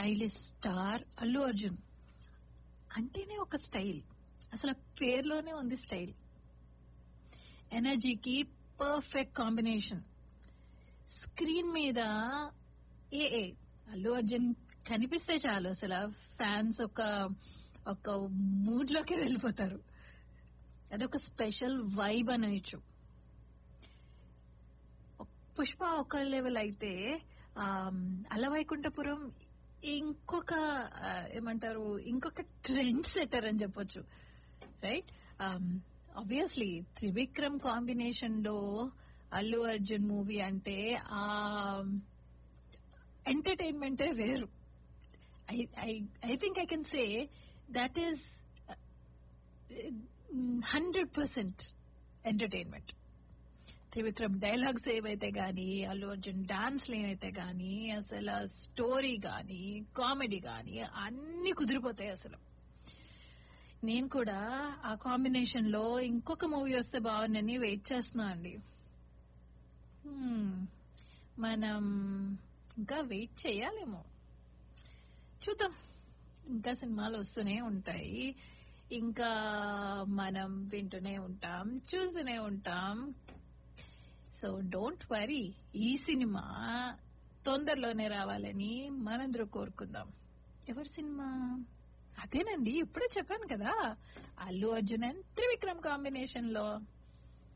Stylish star Allu Arjun అంటేనే ఒక style అసలు పేర్లోనే ఉంది స్టైల్ ఎనర్జీకి పర్ఫెక్ట్ కాంబినేషన్ స్క్రీన్ మీద ఏ ఏ అల్లు అర్జున్ కనిపిస్తే చాలు అసలు ఫ్యాన్స్ ఒక ఒక మూడ్ లోకి వెళ్ళిపోతారు అదొక స్పెషల్ వైబ్ అనొచ్చు పుష్ప ఒక లెవెల్ అయితే ఆ, అలవైకుంఠపురం ఇంకొక ఆ, ఏమంటారు ఇంకొక ట్రెండ్ సెటర్ అని చెప్పొచ్చు రైట్ ఆబ్వియస్లీ త్రివిక్రమ్ కాంబినేషన్ లో అల్లు అర్జున్ మూవీ అంటే ఆ ఎంటర్టైన్మెంటే వేరు I think I can say that is hundred percent entertainment Trivikram dialogues ఏవైతే గానీ అల్లు అర్జున్ డాన్స్ లేనైతే గానీ అసలు స్టోరీ గానీ కామెడీ గానీ అన్ని కుదిరిపోతాయి అసలు నేను కూడా ఆ కాంబినేషన్ లో ఇంకొక మూవీ వస్తే బాగుందని వెయిట్ చేస్తున్నా అండి Hmm. మనం ఇంకా వెయిట్ చేయాలేమో చూద్దాం ఇంకా సినిమాలు వస్తూనే ఉంటాయి ఇంకా మనం వింటూనే ఉంటాం చూస్తూనే ఉంటాం సో డోంట్ వరీ ఈ సినిమా తొందరలోనే రావాలని మనందరూ కోరుకుందాం ఎవరి సినిమా అదేనండి ఇప్పుడే చెప్పాను కదా అల్లు అర్జున్ అండ్ త్రివిక్రమ్ కాంబినేషన్ లో